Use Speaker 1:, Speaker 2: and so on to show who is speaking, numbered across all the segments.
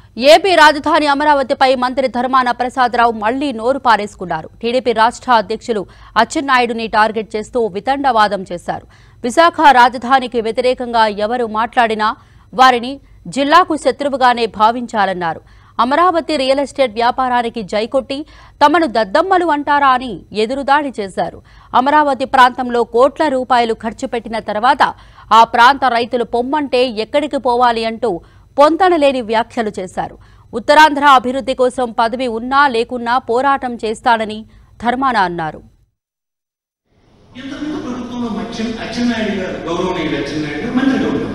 Speaker 1: AP రాజధాని అమరావతిపై మంత్రి ధర్మాన ప్రసాదరావు మళ్లీ నోరు పారేసుకున్నారు టీడీపీ రాష్ట్ర అధ్యక్షులు అచ్చెన్నాయుడుని టార్గెట్ చేస్తూ వితండవాదం చేశారు విశాఖ రాజధానికి వ్యతిరేకంగా ఎవరు మాట్లాడినా వారిని జిల్లాకు శత్రువుగానే భావించాలన్నారు అమరావతి రియల్ ఎస్టేట్ వ్యాపారానికి జైకొట్టి తమను దద్దమ్మలు అంటారా అని ఎదురుదాడి చేశారు అమరావతి ప్రాంతంలో కోట్ల రూపాయలు ఖర్చు పెట్టిన తర్వాత ఆ ప్రాంత రైతులు పొమ్మంటే ఎక్కడికి పోవాలి అంటూ పొంతనలేని వ్యాఖ్యలు చేశారు ఉత్తరాంధ్ర అభివృద్ధి కోసం పదవి ఉన్నా లేకున్నా పోరాటం చేస్తానని ధర్మాన అన్నారు
Speaker 2: ఇంతకుముందు ప్రభుత్వంలో మచ్చెన్ అచ్చెన్నాయుడు గారు గౌరవనీయుడు అచ్చెన్నాయుడు గారు మంత్రిగా ఉన్నారు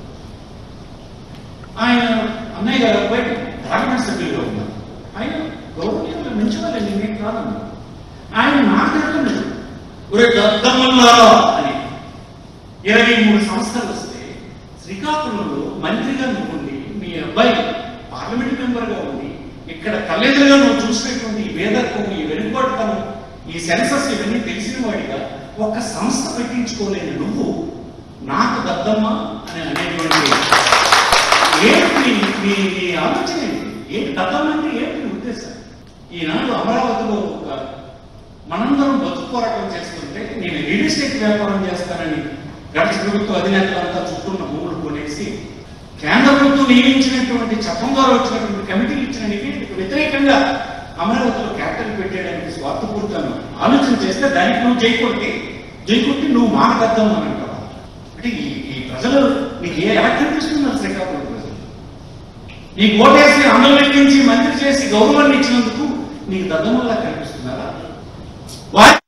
Speaker 2: ఆయన అన్నయ్య గారు అబ్బాయి పార్లమెంట్ సభ్యులుగా ఉన్నారు ఆయన గౌరవనీయులు మంచి వాళ్ళండి నేను కాదన్నా ఆయన మాట్లాడుతున్నాడు ఒరే దద్దమ్మలారా అని ఇరవై మూడు సంవత్సరాలు వస్తే శ్రీకాకుళంలో మంత్రిగా నువ్వు ఉండి మీ అబ్బాయి పార్లమెంట్ మెంబర్గా ఉండి ఇక్కడ కళ్ళెదురుగా నువ్వు చూసినటువంటి ఈ వేదత్వం ఈ వెనుకబడతనం ఈ సెన్సస్ ఇవన్నీ తెలిసిన వాడిగా ఒక సంస్థ పెట్టించుకోలేని నువ్వు నాకు దద్దమ్మ అని అనేటువంటి ఏంటి నీ నీ నీ ఆలోచన ఏంటి ఏంటి దద్దమ్మ అంటే ఏంటి నీ ఉద్దేశం ఈనాడు అమరావతిలో ఒక మనందరం బతుకు పోరాటం చేస్తుంటే నేను రియల్ ఎస్టేట్ వ్యాపారం చేస్తానని గత ప్రభుత్వ అధినేతలంతా చుట్టూన్న భూములు కొనేసి కేంద్ర ప్రభుత్వం నియమించినటువంటి చట్టం ద్వారా వచ్చినటువంటి కమిటీలు ఇచ్చిన నివేదికకు వ్యతిరేకంగా అమరావతిలో క్యాపిటల్ పెట్టేయడానికి స్వార్థపూర్తాను ఆలోచన చేస్తే దానికి నువ్వు జైకొట్టి జైకొట్టి నువ్వు మానబద్ధం అని అంటావా అంటే ఈ ఈ ప్రజలు నీకు ఏ ఎలా కనిపిస్తున్నారు శ్రీకాకుళం ప్రజలు నీకు ఓటేసి అమలు ఎక్కించి మంత్రి చేసి గౌరవాన్ని ఇచ్చినందుకు నీకు దద్దమల్లా కనిపిస్తున్నారా వారి